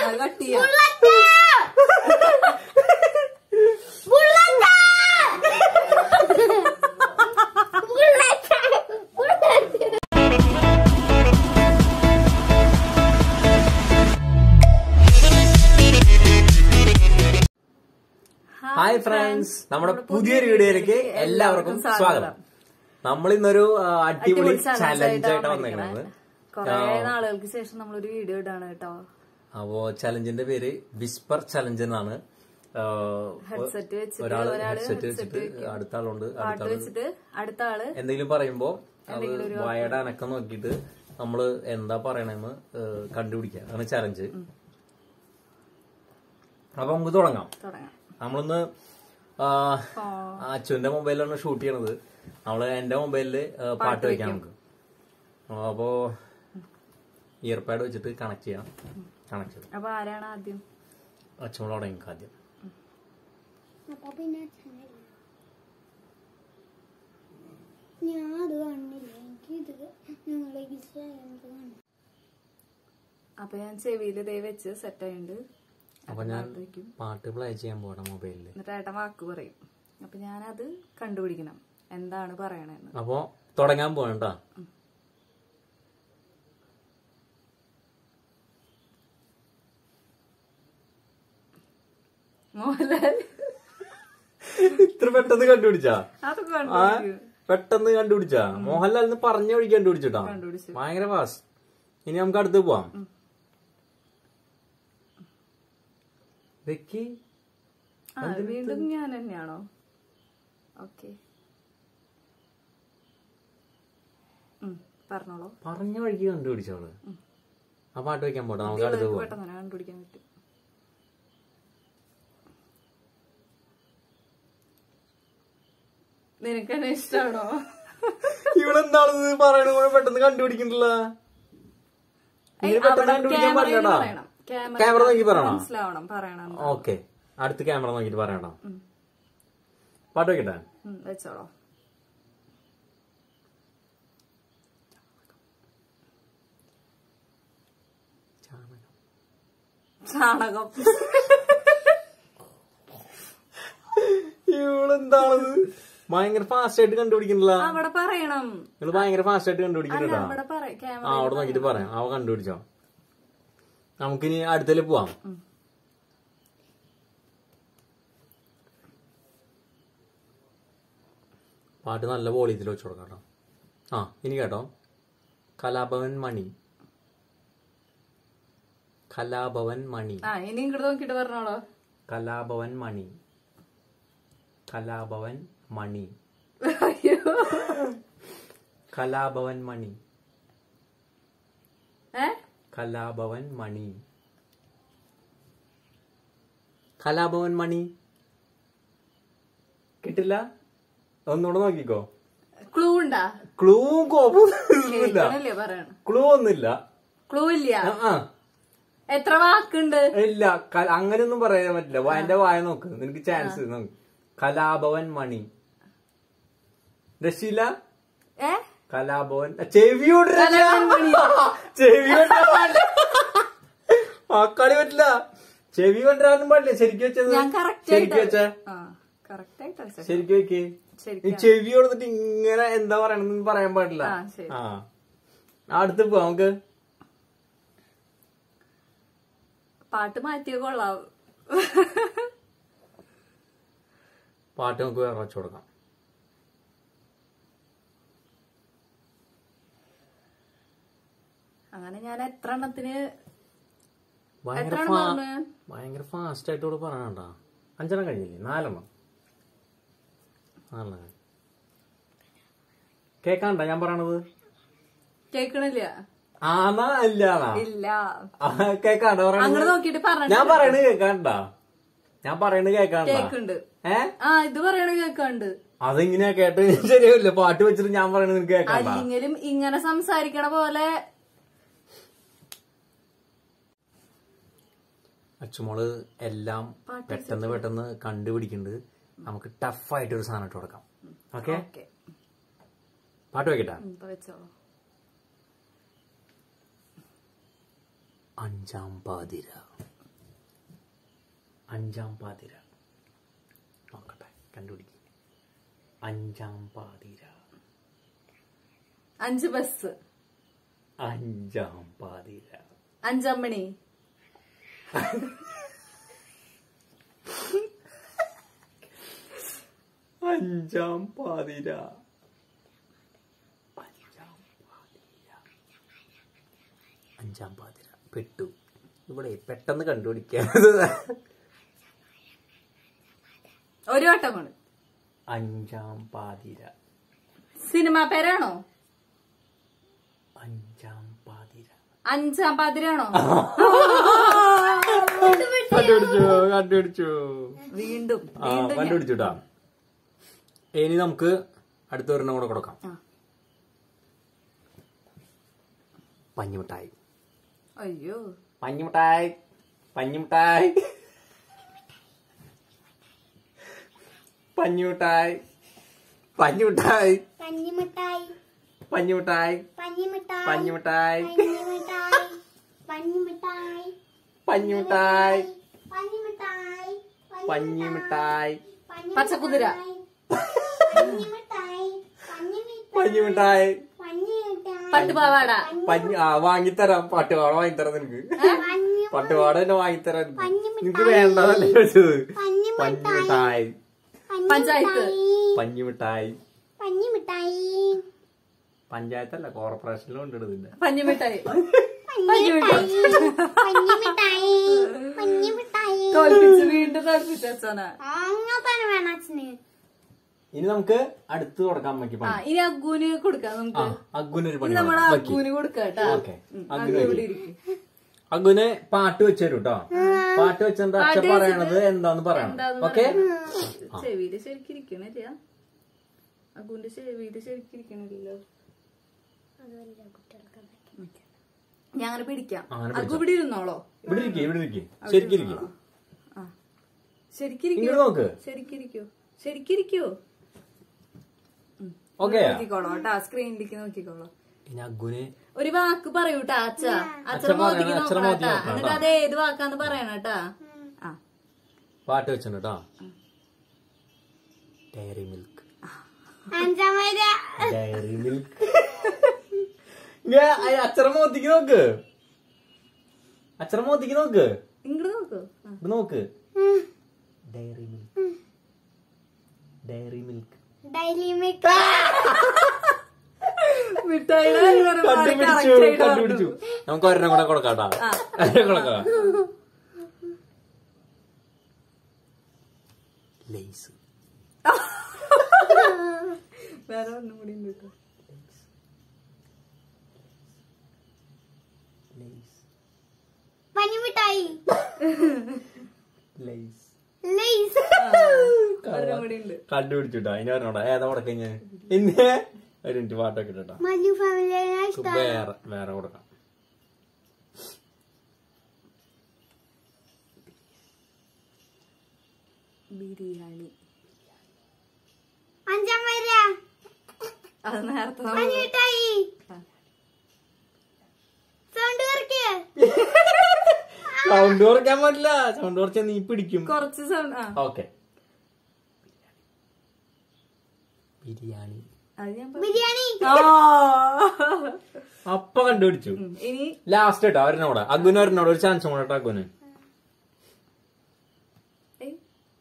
അത് കട്ട് ചെയ്യാം hi friends നമ്മുടെ പുതിയൊരു വീഡിയോയിലേക്ക് എല്ലാവർക്കും സ്വാഗതം നമ്മൾ ഇന്നൊരു ആ, അടിപൊളി ചലഞ്ച് ആയിട്ട് വന്നേക്കുന്നത് കൊറേ നാളുകൾക്ക് ശേഷം നമ്മളൊരു വീഡിയോ ഇടാണ് കേട്ടോ അപ്പോ ചലഞ്ചിന്റെ പേര് വിസ്പർ ചലഞ്ച് എന്നാണ് ആ, ഹെഡ്സെറ്റ് വെച്ചിട്ട് ഒരാള് ഒരാള് ഹെഡ്സെറ്റ് വെച്ചിട്ട് അടുത്ത ആളുണ്ട് അടുത്ത പാട്ട് ആള് വെച്ചിട്ട് അടുത്ത ആള് എന്തെങ്കിലും പറയുമ്പോ അത് വായയുടെ അനക്കം നോക്കിയിട്ട് നമ്മള് എന്താ പറയണെന്ന് ആ, കണ്ടുപിടിക്കുക അതാണ് ചലഞ്ച് അപ്പൊ നമുക്ക് തുടങ്ങാം തുടങ്ങാം നമ്മളിന്ന് ആ, അച്ചുവിന്റെ മൊബൈലിലാണ് ഷൂട്ട് ചെയ്യണത് നമ്മള് എന്റെ മൊബൈലില് ആ, പാട്ട് വെക്കാം നമുക്ക് അപ്പോ ഇയർപാഡ് വെച്ചിട്ട് കണക്ട് ചെയ്യാം കണക്ട് ചെയ്തു അപ്പൊ ആരാണ് ആദ്യം അച്ചുമോൾ തുടങ്ങി ആദ്യം അപ്പൊ പിന്നെ ചാനൽ ഞാൻ അത് കണ്ടില്ല എനിക്ക് ഇത് ഞങ്ങളെ ചാനൽ കാണും അപ്പൊ ഞാൻ ചെവിയില് ദേ വെച്ച് സെറ്റ് ആയിണ്ട് അപ്പൊ ഞാൻ പാട്ട് പ്ലേ ചെയ്യാൻ പോകണം മൊബൈലില് എന്നിട്ട് ഏട്ടൻ വാക്ക് പറയും അപ്പൊ ഞാനത് കണ്ടുപിടിക്കണം എന്താണ് പറയണെന്ന് അപ്പോ തുടങ്ങാൻ പോകണ്ട മോഹൻലാൽ ഇത്ര പെട്ടെന്ന് കണ്ടുപിടിച്ചാ അതൊക്കെ ആ കണ്ടുപിടിക്കും പെട്ടെന്ന് കണ്ടുപിടിച്ചാ മോഹൻലാൽ ഇന്ന് പറഞ്ഞ വഴി കണ്ടുപിടിച്ചിട്ടാ കണ്ടുപിടിച്ചു ഭയങ്കര ഫാസ്റ്റ് ഇനി നമുക്ക് അടുത്ത് പോവാം വെക്കി ആ വീണ്ടും ഞാൻ തന്നെയാണോ ഓക്കെ പറഞ്ഞോളൂ പറഞ്ഞ വഴിക്ക് കണ്ടുപിടിച്ചോള് ആ പാട്ട് വെക്കാൻ പോട്ടെ നമുക്ക് അടുത്ത് പോവാം പെട്ടെന്ന് തന്നെ കണ്ടുപിടിക്കാൻ പറ്റും നിനക്ക് എന്നെ ഇഷ്ടമാണോ ഇവിടെ എന്താണെന്ന് പറയണ കൂടെ പെട്ടെന്ന് കണ്ടുപിടിക്കണ്ടല്ല ഇങ്ങനെ പെട്ടെന്ന് കണ്ടുപിടിക്കാൻ പറഞ്ഞടാ ക്യാമറ നോക്കി പറയണോ മനസ്സിലാവണം പറയണം ഓക്കെ അടുത്ത് ക്യാമറ നോക്കിട്ട് പറയണം പാട്ട് വെക്കട്ടെ ഉം, വെച്ചോളോ ചാണകം ഇവളെന്താണത് ഭയങ്കര ഫാസ്റ്റ് ആയിട്ട് കണ്ടുപിടിക്കണ്ടല്ല അവിടെ പറയണം നിങ്ങള് ഭയങ്കര ഫാസ്റ്റ് ആയിട്ട് കണ്ടുപിടിക്കണ്ടാ അവിടെ പറയാം ആ ക്യാമറ അവിടെ നോക്കിട്ട് പറയാം അവ കണ്ടുപിടിച്ചോ നമുക്കിനി അടുത്തേല് പോവാം പാട്ട് നല്ല വോളിയത്തിൽ വെച്ച് കൊടുക്കാം കേട്ടോ ആ ഇനി കേട്ടോ കലാഭവൻ മണി കലാഭവൻ മണി ആ ഇനി ഇങ്ങോട്ട് നോക്കിട്ട് പറഞ്ഞോളോ കലാഭവൻ മണി കലാഭവൻ മണി അയ്യോ കലാഭവൻ മണി ഏ കലാഭവൻ മണി കലാഭവൻ മണി കിട്ടില്ല ഒന്നുകൂടെ നോക്കിക്കോ ക്ലൂ ഉണ്ടാ ക്ലൂവും കോപ്പൊന്നുമില്ല കേൾക്കണല്ലേ പറയണം ക്ലൂ ഒന്നുമില്ല ക്ലൂ ഇല്ല ആ, ആ എത്ര വാക്കുണ്ട് ഇല്ല ക- അങ്ങനെയൊന്നും പറയാൻ പറ്റില്ല വാ- എന്റെ വായ നോക്ക് നിനക്ക് ചാൻസ് നോക്ക് കലാഭവൻ മണി രശീല ഏ കലാഭവൻ ചെവിയോട് കലാഭവൻ മണി. ചെവിയോട് ആ കളി പറ്റില്ല ചെവി കൊണ്ടുവരാനും പാടില്ല ശരിക്കും വെച്ചത് ഞാൻ കറക്റ്റ് ശരിക്കും വെച്ച ആ കറക്റ്റ് ആയിട്ട് വെച്ചേ. ശരിക്കും വെക്ക് ശരിക്കും ഈ ചെവി കൊടുത്തിട്ട് ഇങ്ങനെ എന്താ പറയണെന്ന് പറയാൻ പാടില്ല ആ, ശരി. ആ അടുത്ത് പോവാം നമുക്ക് പാട്ട് മാറ്റിയ കൊള്ളാം പാട്ട് നമുക്ക് വേറെ വെച്ചു കൊടുക്കാം അങ്ങനെ ഞാൻ എത്ര എണ്ണത്തിന് ഭയങ്കര എത്രയാണ് ഫാ- പറഞ്ഞത്? ഭയങ്കര ഫാസ്റ്റ് ആയിട്ട് ഇവിടെ പറയണ്ട അഞ്ചെണ്ണം കഴിഞ്ഞില്ലേ നാലെണ്ണം നാലെണ്ണം കഴിഞ്ഞു. കേക്കാണ്ട ഞാൻ പറയണത് കേക്കണില്ല ആന്നാ അല്ലാന്നാ ഇല്ല ആ, കേക്കാണ്ട അങ്ങനെ പറയണത് നോക്കിട്ട് പറഞ്ഞു ഞാൻ പറയണത് കേക്കാണ്ട ഞാൻ പറയണത് കേക്കാണ്ട കേക്കുണ്ട് ഏ ആ ഇത് പറയണ കേക്കുണ്ട് അതെങ്ങനെയാ കേട്ട് ശരിയാവില്ല പാട്ട് വെച്ചിട്ട് ഞാൻ പറയണത് നിനക്ക് കേക്കാണ്ട അല്ലെങ്കിലും ഇങ്ങനെ സംസാരിക്കണ പോലെ അച്ചുമോള് എല്ലാം പെട്ടെന്ന് പെട്ടെന്ന് കണ്ടുപിടിക്കുന്നുണ്ട് നമുക്ക് ടഫായിട്ടൊരു സാധനം ഇട്ട് കൊടുക്കാം ഓക്കെ ഓക്കെ പാട്ട് വെക്കട്ടെ ഇപ്പൊ വെച്ചോളൂ അഞ്ചാം പാതിര അഞ്ചാം പാതിര നോക്കട്ടെ കണ്ടുപിടിക്കുക അഞ്ചാം പാതിര അഞ്ച് ബസ് അഞ്ചാം പാതിര അഞ്ചാം മണി അഞ്ചാം പാതിര അഞ്ചാം പാതിര അഞ്ചാം പാതിര പെട്ടു ഇവിടെ പെട്ടെന്ന് കണ്ടുപിടിക്കാതെ ഒരു വട്ടം കൊണ്ട് അഞ്ചാം പാതിര സിനിമ പേരാണോ അഞ്ചാം പാതിര അഞ്ചാം പാതിരാണോ കണ്ടുപിടിച്ചു കണ്ടുപിടിച്ചു വീണ്ടും ആ കണ്ടുപിടിച്ചുട്ടാ ഇനി നമുക്ക് അടുത്ത ഒരെണ്ണം കൂടെ കൊടുക്കാം ആ. പഞ്ഞിമിഠായി അയ്യോ പഞ്ഞിമിഠായി പഞ്ഞിമിഠായി പഞ്ഞിമിഠായി പഞ്ഞിമിഠായി പഞ്ഞിമിഠായി പഞ്ഞിമിഠായി പഞ്ഞിമിഠായി പഞ്ഞിമിഠായി പഞ്ഞിമിഠായി പഞ്ഞിമിഠായി പഞ്ഞിമിഠായി പഞ്ഞിമിഠായി പച്ചക്കുതിര പഞ്ഞിമിഠായി പഞ്ഞിമിഠായി പഞ്ഞിമിഠായി പട്ടുപാവാട പഞ്ഞി ആ വാങ്ങിത്തരാം പട്ടുപാട വാങ്ങിത്തരാം നിനക്ക് പട്ടുപാട തന്നെ വാങ്ങിത്തരാം നിനക്ക്. നിനക്ക് വേണ്ടതല്ലേ ചോദിച്ചത് പഞ്ഞിമിഠായി പഞ്ചായത്ത് പഞ്ഞിമിഠായി പഞ്ഞിമിഠായി പഞ്ചായത്തല്ല കോർപ്പറേഷനിലും ഉണ്ട് ഇതിന്റെ പഞ്ഞിമിഠായി പഞ്ഞിമിഠായി പഞ്ഞിമിഠായി പഞ്ഞിമിഠായി തോൽപ്പിച്ച് വീണ്ടും തോൽപ്പിച്ച അച്ഛനാ അങ്ങോട്ടാണ് വേണം അച്ഛന് ഇനി നമുക്ക് അടുത്ത് തുടക്കാം അമ്മയ്ക്ക് ആ പണി ഇനി അഗ്ഗൂന് കൊടുക്കാം ആ നമുക്ക് അഗ്ഗുനൊരു ഇനി പണി നമ്മളെ വേണം. വെക്ക്. അഗ്ഗൂന് കൊടുക്കാം കേട്ടാ ഓക്കെ ഉം, അഗ്ഗുന് അഗ്ഗു ഇവിടെ വെക്ക്. ഇരിക്കും അഗ്ഗുന് പാട്ട് വെച്ചുതരും കേട്ടോ പാട്ട് വെച്ചിട്ട് അച്ഛൻ പാട്ട് പറയണത് എന്താന്ന് പറയണം എന്താന്ന് ഓക്കെ ചെവിയില് ശരിക്കിരിക്കണില്ല അഗ്ഗുന്റെ ചെവിയില് ശരിക്കിരിക്കണില്ലല്ലോ ഞാൻ അങ്ങനെ പിടിക്കാം അങ്ങനെ അഗ്ഗു ഇവിടെ ഇരുന്നോളോ ഇവിടെ ഇരിക്കേ ഇവിടെ ഇരിക്കേ ശരിക്കും ഇരിക്കേ ആ ശരിക്കിരിക്കോ ഇങ്ങോട്ട് നോക്ക് ശരിക്കിരിക്കോ ശരിക്കിരിക്കോ ഓക്കെ നോക്കിക്കോളോ കേട്ടാ സ്ക്രീനിലേക്ക് നോക്കിക്കോളോ ഇനി അഗ്ഗുന് ഒരു വാക്ക് പറയൂട്ടാ അച്ഛ അച്ഛൻ അച്ഛൻ മോതിക്ക് പറയണം, അച്ഛൻ നോക്കണം മോതിക്ക് കേട്ടാ നോക്കണം എന്നിട്ട് അത് ഏത് വാക്കാന്ന് പറയണം കേട്ടാ ആ പാട്ട് വെച്ചിട്ടുണ്ട് കേട്ടോ ഡയറി മിൽക്ക് അഞ്ചാം വര ഡയറി മിൽക്ക് അച്ഛറ മോത്തിക്ക് നോക്ക് അച്ഛറ മോത്തിക്ക് നോക്ക് ഇങ്ങോട്ട് നോക്കൂ ആ. ഇത് നോക്ക് dairy milk dairy milk daily milk മിഠായിയുടെ കാര്യം പറയുമ്പോ ആള് കണ്ടുപിടിച്ചു correct ആയിട്ട് കണ്ടുപിടിച്ചു നമുക്ക് ഒരെണ്ണം കൂടെ കൊടുക്കാട്ടാ ഒരെണ്ണം കൊടുക്കാം ലേസ് വേറെ ഒന്നും കൂടി ഉണ്ട് കേട്ടോ ലേസ് പഞ്ഞിമിഠായി ലേസ് ലേസ് ഒരെണ്ണം കൂടി ഉണ്ട് കണ്ടുപിടിച്ചുട്ടാ ഇനി പറഞ്ഞോടാ ഏതാ കൊടുക്ക ഞാൻ ഇന്ന് ഒരു മിനിറ്റ് പാട്ടൊക്കെ ഇട്ടാ മല്ലു ഫാമിലിയെ ഇഷ്ടം വേറെ വേറെ കൊടുക്കാം ബിരിയാണി അഞ്ചാം വര അത് നേരത്തെ നമ്മള് പഞ്ഞിമിഠായി ആ. സൗണ്ട് കുറയ്ക്ക് സൗണ്ട് കുറയ്ക്കാൻ പറ്റില്ല സൗണ്ട് കുറച്ചാൽ നീ പിടിക്കും കുറച്ച് സൗണ്ട് ആ ഓക്കെ ബിരിയാണി അത് ഞാൻ പറ- ബിരിയാണി ആ. അപ്പൊ കണ്ടുപിടിച്ചു ഉം, ഇനി ലാസ്റ്റ് കേട്ടോ ഒരെണ്ണോടെ അഗുന് ഒരെണ്ണോടെ ഒരു ചാൻസ് കൂടെ കേട്ടോ അഗുന് ഏയ്.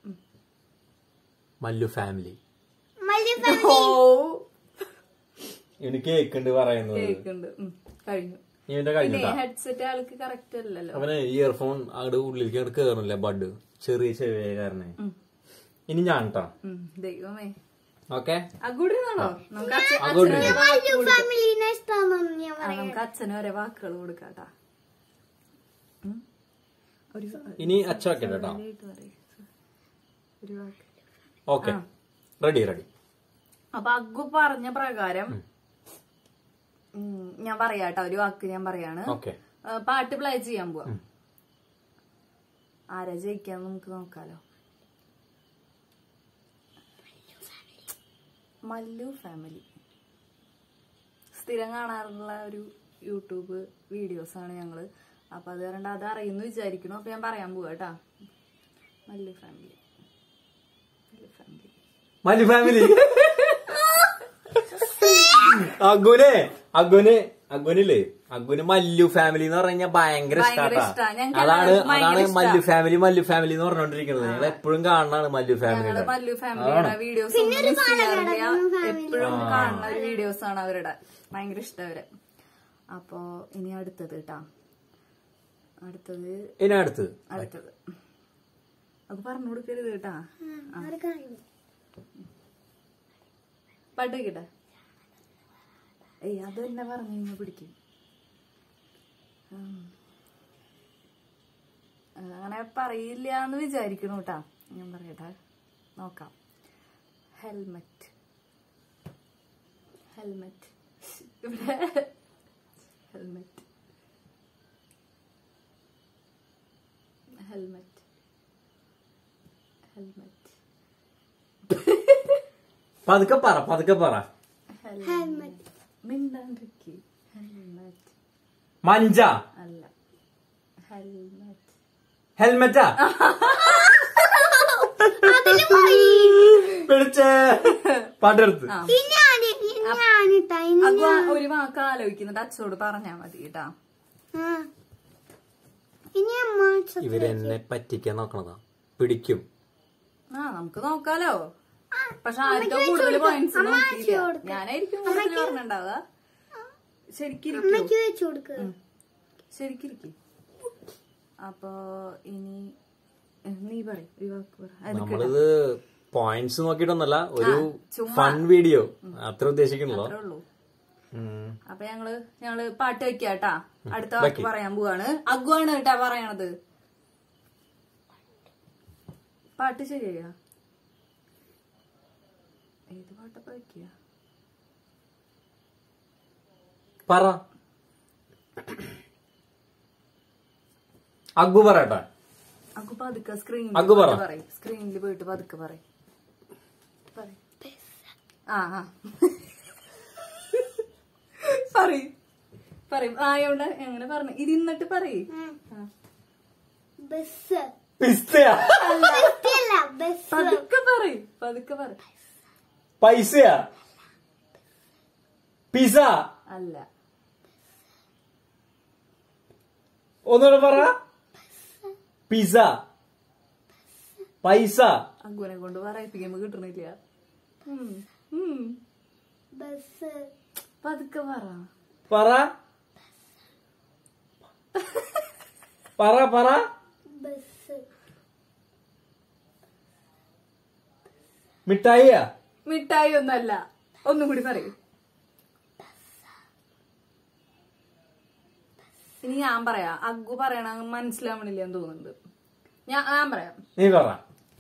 മല്ലു ഫാമിലി മല്ലു ഓ ഫാമിലി ഇവന് കേക്ക് ഉണ്ട് പറയുന്നത് കേക്കുണ്ട് ഉം, കഴിഞ്ഞു ഇവന്റെ പിന്നെ കഴിഞ്ഞിട്ടാ ഹെഡ്സെറ്റ് ആൾക്ക് കറക്റ്റ് അല്ലല്ലോ അവന് ഇയർഫോൺ അങ്ങോട്ട് ഉള്ളിലേക്ക് അങ്ങോട്ട് കേറണില്ല ബഡ് ചെറിയ ചെറിയ കാരണേ ഇനി ഞാൻ കേട്ടോ ഉം, ദൈവമേ ഓക്കെ അഗുടിനാണോ നമുക്ക് അച്ഛ- അഗുടി. അച്ഛന് ഒരു വാക്ക് മല്ലു കൊടുക്കാം. ഫാമിലിനെ ഇഷ്ടമാണെന്ന് ഞാൻ ആ, പറയാം നമുക്ക് അച്ഛന് ഒരേ വാക്കുകൾ കൊടുക്കാട്ടാ ഉം. ഒരു ഇനി അച്ഛ വെക്കട്ടെ കേട്ടോ ആയിട്ട് പറയ്. ഒരു വാക്ക് ഓക്കെ റെഡി റെഡി അപ്പൊ അഗ്ഗു പറഞ്ഞ പ്രകാരം ഉം, ഞാൻ പറയാട്ടോ ഒരു വാക്ക് ഞാൻ പറയാണ് ഓക്കെ ആ, പാട്ട് പ്ലേ ചെയ്യാൻ പോവാം ആരാ ജയിക്കാന്ന് നമുക്ക് നോക്കാലോ മല്ലു ഫാമിലി സ്ഥിരം കാണാറുള്ള ഒരു യൂട്യൂബ് വീഡിയോസ് ആണ് ഞങ്ങള് അപ്പൊ അത് കാരണം അത് അറിയുന്നു വിചാരിക്കണു അപ്പൊ ഞാൻ പറയാൻ പോവാ കേട്ടാ Mallu family Mallu family Mallu family അഗുനെ അഗുന് അഗുനില്ലേ അഗുന് മല്ലു ഫാമിലി എന്ന് പറഞ്ഞു കഴിഞ്ഞാൽ ഭയങ്കര ഭയങ്കര ഇഷ്ടാട്ടാ ഇഷ്ടാ. ഞങ്ങൾക്ക് അതാണ് ഭയങ്കര അതാണ് ഇഷ്ടാ. മല്ലു ഫാമിലി മല്ലു ഫാമിലി എന്ന് പറഞ്ഞോണ്ടിരിക്കുന്നത് ഞങ്ങൾ എപ്പോഴും കാണുന്നതാണ് മല്ലു ഞങ്ങള് ഫാമിലിയുടെ മല്ലു ഫാമിലിയുടെ വീഡിയോസ് ഒന്നും മിസ് ചെയ്യാറില്ല എപ്പോഴും കാണുന്ന ഒരു വീഡിയോസ് ആണ് അവരുടെ ഭയങ്കര ഇഷ്ടം അവര് അപ്പോ ഇനി അടുത്തത് കേട്ടാ അടുത്തത് ഇനി അടുത്ത് അടുത്തത് അത് പറഞ്ഞു കൊടുക്കരുത് കേട്ടാ ആർക്കറിയില്ല പാട്ട് കേട്ടെ ഏയ് അത് തന്നെ പറഞ്ഞു കഴിഞ്ഞാൽ പിടിക്കും ഉം. അങ്ങനെ പറയില്ല എന്ന് വിചാരിക്കണു കേട്ടാ ഞാൻ പറയട്ടെ നോക്കാം ഹെൽമെറ്റ് ഹെൽമെറ്റ് ഇവിടെ ഹെൽമെറ്റ് ഹെൽമെറ്റ് ഹെൽമെറ്റ് പതുക്കെ പറ പതുക്കെ പറ ഹെൽമെറ്റ് മിണ്ടാണ്ടിരിക്കി ഹെൽമെറ്റ് മഞ്ച അല്ല ഹെൽമെറ്റ് ഹെൽമെറ്റാ അതില് പോയി പിടിച്ചേ പാട്ടെടുത്ത് ഇനി ഞാന് ഇനി ഞാനിട്ടാ ഇനി അപ്പൊ ഒരു വാക്ക് ആലോചിക്കുന്നുണ്ട് അച്ഛനോട് പറഞ്ഞാ മതി കേട്ടാ ആ. ഇനി അമ്മ ഇവരെന്നെ പറ്റിക്കാൻ നോക്കണതാ പിടിക്കും ആ നമുക്ക് നോക്കാലോ പക്ഷെ ആർക്കും കൂടുതൽ പോയിന്റ്സ് നോക്കിയില്ല ഞാനായിരിക്കും കൂടുതൽ പറഞ്ഞിട്ടുണ്ടാവുക ശരിക്കിരിക്കും അമ്മയ്ക്ക് വെച്ചു കൊടുക്ക് ശരിക്കിരിക്കും അപ്പൊ ഇനി ഏ, നീ പറയും ഒരു വാക്ക് പറ അത് നമ്മളിത് പോയിന്റ്സ് നോക്കിയിട്ടൊന്നല്ല ഒരു ചുമ്മാ. ഫൺ വീഡിയോ അത്ര ഉദ്ദേശിക്കണല്ലോ അത്രേ ഉള്ളൂ ഉം. അപ്പൊ ഞങ്ങള് ഞങ്ങള് പാട്ട് വെക്കാട്ടാ അടുത്ത വാക്ക് വെക്ക്. പറയാൻ പോവാണ് അഗ്വാണ് കേട്ടാ പറയണത് പാട്ട് ശരിയാ ഏത് പാട്ടൊക്കെ വെക്കുക പറ അഗ്ഗു പറയട്ടെ അഗ്ഗു പതുക്കെ സ്ക്രീനിൽ അഗ്ഗു പറ. പറയും സ്ക്രീനിൽ പോയിട്ട് പതുക്കെ പറയും പറയ്. ആ ആ പറയും പറയും ആയോണ്ട് എങ്ങനെ പറഞ്ഞു ഇത് ഇന്നിട്ട് പറയും ബസ് പിസ്തയാ ബസ്സല്ല ബസ് പതുക്കെ പറയും പതുക്കെ പറയും പൈസയാ പിസ അല്ല ഒന്നുകൂടെ പറ പിസ പൈസ അഗ്ഗുനെ കൊണ്ട് പറയിപ്പിക്കുമ്പോ കിട്ടണില്ല ഉം, ഉം. ബസ് പതുക്കെ പറ പറ പറ പറ ബസ് മിഠായിയാ മിഠായി ഒന്നല്ല ഒന്നും കൂടി പറയും ഇനി ഞാൻ പറയാം അഗ്ഗു പറയണ മനസ്സിലാവണില്ല എന്ന് തോന്നുന്നുണ്ട് ഞാൻ ഞാൻ പറയാം നീ പറ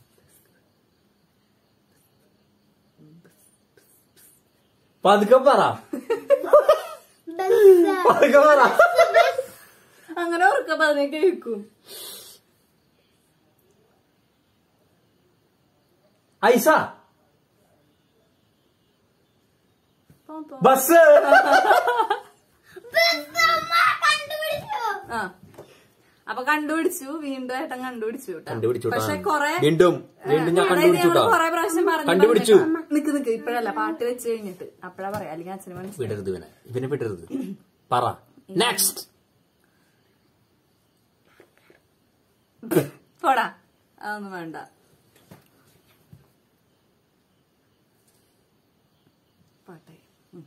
പതുക്കെ പറ ബസ് പതുക്കെ പറ അങ്ങനെ ഉറക്ക പറഞ്ഞ കേൾക്കും ഐസ പോ, പോ. ബസ് കണ്ടുപിടിച്ചോ ആ അപ്പൊ കണ്ടുപിടിച്ചു വീണ്ടും ഏട്ടൻ കണ്ടുപിടിച്ചു കേട്ടോ. കണ്ടുപിടിച്ചു പക്ഷെ കൊറേ വീണ്ടും വീണ്ടും ഞാൻ കണ്ടുപിടിച്ചു കേട്ടോ കൊറേ പ്രാവശ്യം പറഞ്ഞു കണ്ടുപിടിച്ചു. പറഞ്ഞിട്ട് നിക്ക് നിക്ക് ഇപ്പഴല്ല പാട്ട് വെച്ച് കഴിഞ്ഞിട്ട് അപ്പഴാ പറയാം അല്ലെങ്കിൽ അച്ഛന് മനസ്സിലായി വിടരുത് ഇവനെ ഇവനെ വിടരുത് പറ നെക്സ്റ്റ് പോടാ അതൊന്നും വേണ്ട പാട്ടെ ഉം.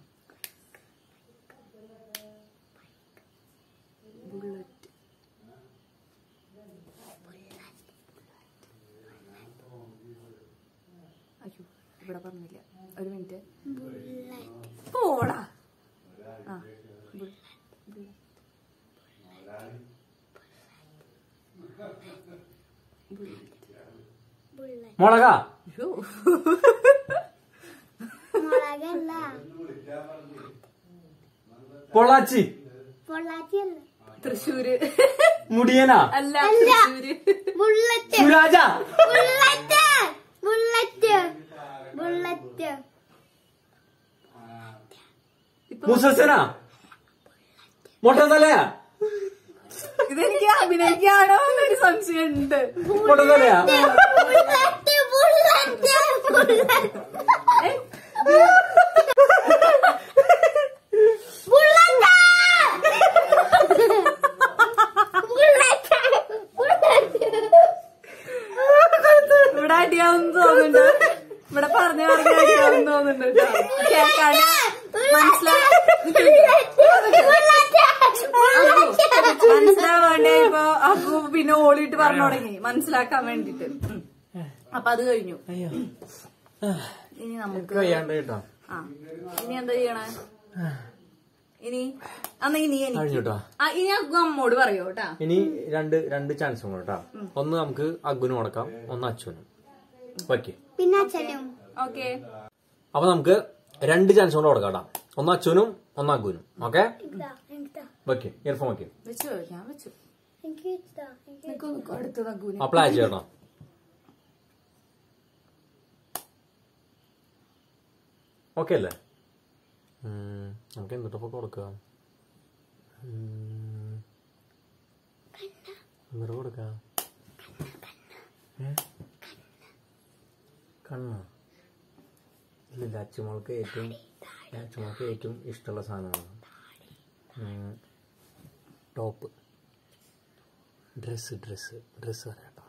ബുള്ളറ്റ് അയ്യോ ഇവിടെ പറഞ്ഞില്ല ഒരു മിനിറ്റ് പോടാ ആ ബുള്ളറ്റ് ബുള്ളറ്റ് ബുള്ളറ്റ് മുളക അയ്യോ മുളകല്ല പൊള്ളാച്ചി പൊള്ളാച്ചിയല്ല തൃശ്ശൂര് മുടിയന അല്ല തൃശ്ശൂര് ബുള്ളറ്റ് സുരാജ ബുള്ളറ്റ് ബുള്ളറ്റ് ബുള്ളറ്റ് ഇപ്പൊ മുസസന മൊട്ടത്തലയാ ഇതെനിക്ക് അഭിനയിക്കാണോ എന്നൊരു സംശയമുണ്ട് പൊട്ടത്തലയാ ബുള്ളറ്റ് ബുള്ളറ്റ് ബുള്ളറ്റ് ഇവിടെ അടിയാവും തോന്നുന്നുണ്ട് ഇവിടെ പറഞ്ഞു പറഞ്ഞ അടിയാവും തോന്നുന്നുണ്ട് കേട്ടോ കേക്കാന് മനസ്സിലാ മനസ്സിലാവാണ്ടേ ഇപ്പൊ അപ്പു പിന്നെ ഓടിയിട്ട് പറഞ്ഞു തുടങ്ങി മനസ്സിലാക്കാൻ വേണ്ടിട്ട് അപ്പൊ അത് കഴിഞ്ഞു ഇനി നമുക്ക് കഴിയാണ്ട് കേട്ടോ ആ ഇനി എന്താ ചെയ്യണേ ഇനി അന്ന് ഇനി എനിക്ക് കഴിഞ്ഞു കേട്ടോ ആ ഇനി അഗ്ഗു അമ്മോട് പറയോ കേട്ടാ ഇനി രണ്ട് രണ്ട് ചാൻസ് കൂടെ കേട്ടോ ഒന്ന് നമുക്ക് അഗ്ഗുനും കൊടുക്കാം ഒന്ന് അച്ഛനും ഓക്കെ പിന്നെ അച്ഛനും ഓക്കെ അപ്പൊ നമുക്ക് രണ്ട് ചാൻസ് കൊണ്ട് കൊടുക്കാം കേട്ടോ ഒന്ന് അച്ഛനും ഒന്ന് അഗ്ഗുനും ഓക്കെ എനിക്കിതാ എനിക്കിതാ ഓക്കെ ഇയർഫോൺ ഓക്കെ വെച്ചു ഞാൻ വെച്ചു എനിക്ക് ഇതാ എനിക്ക് നിക്കു നിക്കു അടുത്ത് അഗ്ഗുവിന് അപ്ലൈ ചെയ്യണം ഓക്കെ അല്ലേ ഉം, നമുക്ക് എന്നിട്ടപ്പോ കൊടുക്കുക ഉം. എന്നിട്ട് കൊടുക്ക കണ്ണ ഇല്ലില്ല അച്ചുമോൾക്ക് ഏറ്റവും അച്ചുമോൾക്ക് ഏറ്റവും ഇഷ്ടമുള്ള സാധനമാണ് ഉം, ടോപ്പ് ഡ്രസ്സ് ഡ്രസ്സ് ഡ്രസ്സ് പറയാട്ടോ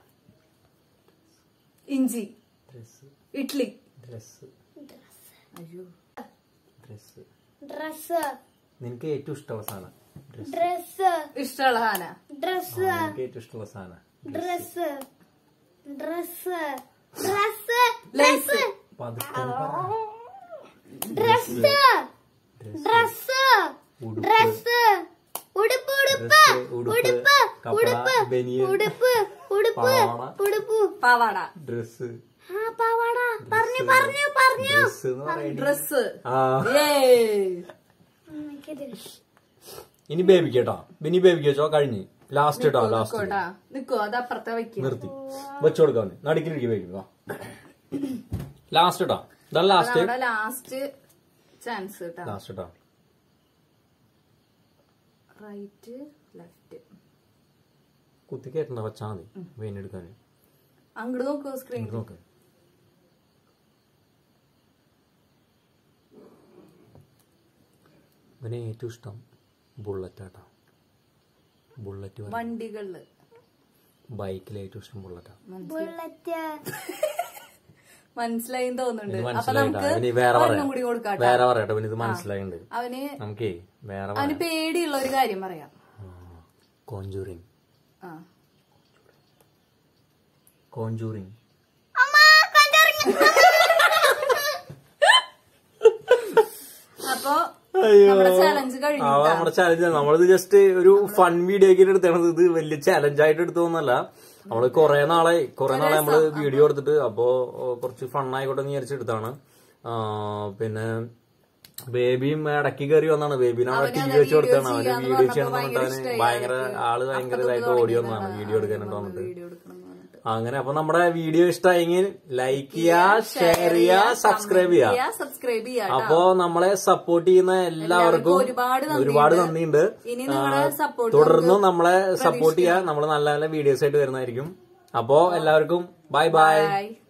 ഇഞ്ചി ഡ്രസ്സ് ഇഡ്ലി ഡ്രസ്സ് അയ്യോ ഡ്രസ്സ് ഡ്രസ് നിനക്ക് ഏറ്റവും ഇഷ്ടമുള്ള സാധനം ഡ്രസ്സ് ഡ്രസ് ഇഷ്ടമുള്ള സാധന ഡ്രസ് നിനക്ക് ഏറ്റവും ഇഷ്ടമുള്ള സാധനം ഡ്രസ് ഡ്രസ് ഡ്രസ് ലേസ് പതുക്കെ പറ. ഡ്രസ് ഡ്രസ് ഉടുപ്പ് ഡ്രസ് ഉടുപ്പ് ഉടുപ്പ് ഡ്രസ്സ്, ഉടുപ്പ്, ഉടുപ്പ് കപ്പട, ഉടുപ്പ് ബനിയൻ, ഉടുപ്പ് ഉടുപ്പ് പാവാട. ഉടുപ്പ് പാവാട ഡ്രസ്സ് ആ പാവാട പറഞ്ഞു പറഞ്ഞു പറഞ്ഞു ഡ്രസ്സ് എന്ന് പറയുന്നത് ഡ്രസ് ആ എനിക്കിത് ഇനി ബേബിക്ക് കേട്ടോ ഇനി ബേബിക്ക് വെച്ചോ കഴിഞ്ഞ് ലാസ്റ്റ് കേട്ടോ ലാസ്റ്റ് നിക്കോട്ടാ നിക്കോ അത് അപ്പുറത്തെ വെക്കും നിർത്തി വെച്ചു കൊടുക്കാൻ നടുക്കിലേക്ക് ബേബി വാ ലാസ്റ്റ് കേട്ടോ ഇതാണ് ലാസ്റ്റ് അവിടെ ലാസ്റ്റ് ചാൻസ് കേട്ടാ ലാസ്റ്റ് കേട്ടോ റൈറ്റ് ലെഫ്റ്റ് കുത്തി കയറ്റണ്ട വെച്ചാ മതി വെയിൻ എടുക്കാൻ അങ്ങോട്ട് നോക്കൂ സ്ക്രീൻ നോക്ക് ഇവനെ ഏറ്റവും ഇഷ്ടം ബുള്ളറ്റ് ആട്ടോ ബുള്ളറ്റ് വണ്ടികളില് ബൈക്കിൽ ഏറ്റവും ഇഷ്ടം ബുള്ളറ്റാ ബുള്ളറ്റ് മനസ്സിലായി തോന്നുന്നുണ്ട് ഇത് അപ്പൊ മനസ്സിലായിട്ടാ നമുക്ക് ഇനി വേറെ ഒരെണ്ണം പറയാം കൂടി കൊടുക്കാട്ടോ വേറെ പറയട്ടെ പിന്നെ ഇത് മനസ്സിലായിണ്ട് അവന് നമുക്കേ വേറെ അവന് പേടിയുള്ള ഒരു കാര്യം പറയാം കോഞ്ചൂറിങ് ആ കോഞ്ചൂറിങ് അപ്പൊ നമ്മുടെ ചലഞ്ച് കഴിഞ്ഞു ആ നമ്മുടെ ചാലഞ്ച് നമ്മളിത് ജസ്റ്റ് ഒരു ഫൺ വീഡിയോ ഒക്കെ എടുത്തത് ഇത് വലിയ ചാലഞ്ച് ആയിട്ട് എടുത്തോന്നല്ല നമ്മള് കൊറേ നാളെ കൊറേ നാളെ നമ്മള് വീഡിയോ എടുത്തിട്ട് അപ്പോ ഓ, കുറച്ച് ഫൺ ആയിക്കോട്ടെ എന്ന് വിചാരിച്ചെടുത്താണ് ആ, പിന്നെ ബേബിയും ഇടയ്ക്ക് കയറി വന്നാണ് ബേബിനെ അവിടെ ടി വി വെച്ച് കൊടുത്താണ് അവന് വീഡിയോ ചെയ്യണം എന്ന് പറഞ്ഞിട്ട് ഭയങ്കര ആള് ഭയങ്കര ഇതായിട്ട് ഓടി വന്നതാണ് വീഡിയോ എടുക്കാനായിട്ട് വന്നിട്ട് വീഡിയോ എടുക്കണം എന്ന് പറഞ്ഞിട്ട് അങ്ങനെ അപ്പൊ നമ്മുടെ വീഡിയോ ഇഷ്ടമായെങ്കിൽ ലൈക്ക് ചെയ്യുക ഷെയർ ചെയ്യുക സബ്സ്ക്രൈബ് ചെയ്യുക സബ്സ്ക്രൈബ് ചെയ്യാം അപ്പോ നമ്മളെ സപ്പോർട്ട് ചെയ്യുന്ന എല്ലാവർക്കും ഒരുപാട് നന്ദിയുണ്ട്. ഒരുപാട് നന്ദിയുണ്ട് ഇനി നിങ്ങളുടെ ആ, support തുടർന്നും നമ്മളെ സപ്പോർട്ട് ചെയ്യുക നമ്മൾ നല്ല നല്ല വീഡിയോസ് ആയിട്ട് വരുന്നതായിരിക്കും അപ്പോ എല്ലാവർക്കും ബൈ ബൈ ബൈ